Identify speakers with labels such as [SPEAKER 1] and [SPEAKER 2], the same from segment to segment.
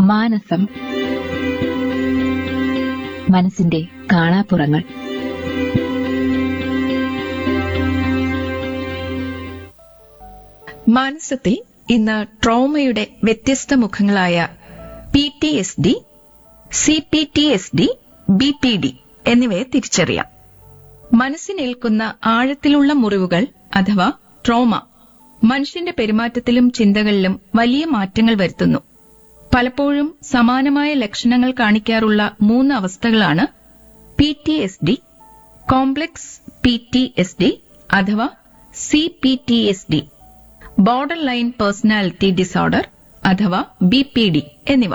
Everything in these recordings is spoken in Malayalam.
[SPEAKER 1] മാനസം മനസ്സിന്റെ കാണാപ്പുറങ്ങൾ
[SPEAKER 2] മാനസത്തിൽ ഇന്ന് ട്രോമയുടെ വ്യത്യസ്ത മുഖങ്ങളായ P T S D C P T S D B P D എന്നിവയെ തിരിച്ചറിയാം മനസ്സിനേൽക്കുന്ന ആഴത്തിലുള്ള മുറിവുകൾ അഥവാ ട്രോമ മനുഷ്യന്റെ പെരുമാറ്റത്തിലും ചിന്തകളിലും വലിയ മാറ്റങ്ങൾ വരുത്തുന്നു പലപ്പോഴും സമാനമായ ലക്ഷണങ്ങൾ കാണിക്കാറുള്ള മൂന്ന് അവസ്ഥകളാണ് P T S D complex P T S D അഥവാ C P T S D borderline personality disorder അഥവാ ബി പി ഡി എന്നിവ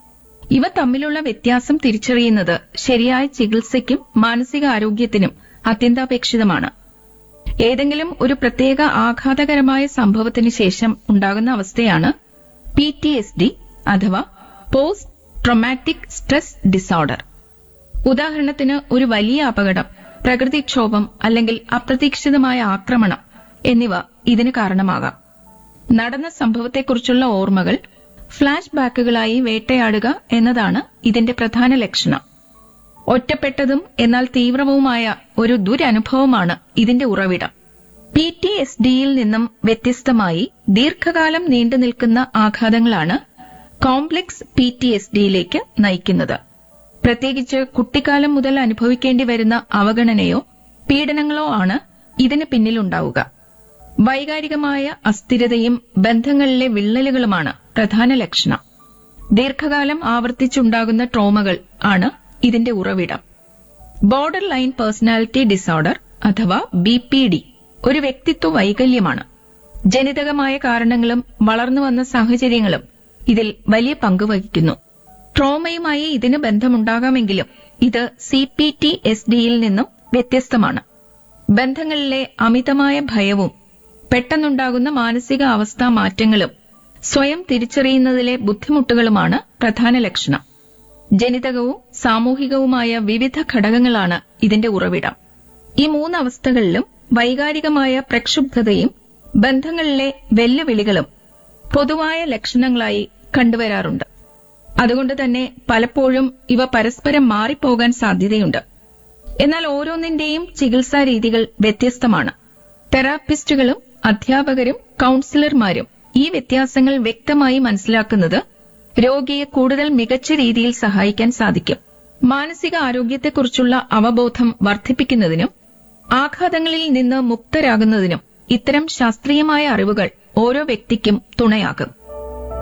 [SPEAKER 2] ഇവ തമ്മിലുള്ള വ്യത്യാസം തിരിച്ചറിയുന്നത് ശരിയായ ചികിത്സയ്ക്കും മാനസികാരോഗ്യത്തിനും അത്യന്താപേക്ഷിതമാണ് ഏതെങ്കിലും ഒരു പ്രത്യേക ആഘാതകരമായ സംഭവത്തിന് ശേഷം ഉണ്ടാകുന്ന അവസ്ഥയാണ് പി ടി എസ് ഡി അഥവാ പോസ്റ്റ് ട്രൊമാറ്റിക് സ്ട്രെസ് ഡിസോർഡർ ഉദാഹരണത്തിന് ഒരു വലിയ അപകടം പ്രകൃതിക്ഷോഭം അല്ലെങ്കിൽ അപ്രതീക്ഷിതമായ ആക്രമണം എന്നിവ ഇതിന് കാരണമാകാം നടന്ന സംഭവത്തെക്കുറിച്ചുള്ള ഓർമ്മകൾ ഫ്ലാഷ് ബാക്കുകളായി വേട്ടയാടുക എന്നതാണ് ഇതിന്റെ പ്രധാന ലക്ഷണം ഒറ്റപ്പെട്ടതും എന്നാൽ തീവ്രവുമായ ഒരു ദുരനുഭവമാണ് ഇതിന്റെ ഉറവിടം പി ടി എസ് ഡിയിൽ നിന്നും വ്യത്യസ്തമായി ദീർഘകാലം നീണ്ടു നിൽക്കുന്ന ആഘാതങ്ങളാണ് കോംപ്ലക്സ് പി ടി എസ് ഡിയിലേക്ക് നയിക്കുന്നത് പ്രത്യേകിച്ച് കുട്ടിക്കാലം മുതൽ അനുഭവിക്കേണ്ടി വരുന്ന അവഗണനയോ പീഡനങ്ങളോ ആണ് ഇതിന് പിന്നിലുണ്ടാവുക വൈകാരികമായ അസ്ഥിരതയും ബന്ധങ്ങളിലെ വിള്ളലുകളുമാണ് പ്രധാന ലക്ഷണം ദീർഘകാലം ആവർത്തിച്ചുണ്ടാകുന്ന ട്രോമകൾ ആണ് ഇതിന്റെ ഉറവിടം ബോർഡർ ലൈൻ പേഴ്സണാലിറ്റി ഡിസോർഡർ അഥവാ ബി പി ഡി ഒരു വ്യക്തിത്വ വൈകല്യമാണ് ജനിതകമായ കാരണങ്ങളും വളർന്നു വന്ന സാഹചര്യങ്ങളും ഇതിൽ വലിയ പങ്ക് വഹിക്കുന്നു ട്രോമയുമായി ഇതിന് ബന്ധമുണ്ടാകാമെങ്കിലും ഇത് സി പി ടി എസ് ഡിയിൽ നിന്നും വ്യത്യസ്തമാണ് ബന്ധങ്ങളിലെ അമിതമായ ഭയവും പെട്ടെന്നുണ്ടാകുന്ന മാനസിക അവസ്ഥാ മാറ്റങ്ങളും സ്വയം തിരിച്ചറിയുന്നതിലെ ബുദ്ധിമുട്ടുകളുമാണ് പ്രധാന ലക്ഷണം ജനിതകവും സാമൂഹികവുമായ വിവിധ ഘടകങ്ങളാണ് ഇതിന്റെ ഉറവിടം ഈ മൂന്ന് അവസ്ഥകളിലും വൈകാരികമായ പ്രക്ഷുബ്ധതയും ബന്ധങ്ങളിലെ വെല്ലുവിളികളും പൊതുവായ ലക്ഷണങ്ങളായി കണ്ടുവരാറുണ്ട് അതുകൊണ്ട് തന്നെ പലപ്പോഴും ഇവ പരസ്പരം മാറിപ്പോകാൻ സാധ്യതയുണ്ട് എന്നാൽ ഓരോന്നിന്റെയും ചികിത്സാ രീതികൾ വ്യത്യസ്തമാണ് തെറാപ്പിസ്റ്റുകളും അധ്യാപകരും കൌൺസിലർമാരും ഈ വ്യത്യാസങ്ങൾ വ്യക്തമായി മനസ്സിലാക്കുന്നത് രോഗിയെ കൂടുതൽ മികച്ച രീതിയിൽ സഹായിക്കാൻ സാധിക്കും മാനസിക ആരോഗ്യത്തെക്കുറിച്ചുള്ള അവബോധം വർദ്ധിപ്പിക്കുന്നതിനും ആഘാതങ്ങളിൽ നിന്ന് മുക്തരാകുന്നതിനും ഇത്തരം ശാസ്ത്രീയമായ അറിവുകൾ ഓരോ വ്യക്തിക്കും തുണയാകും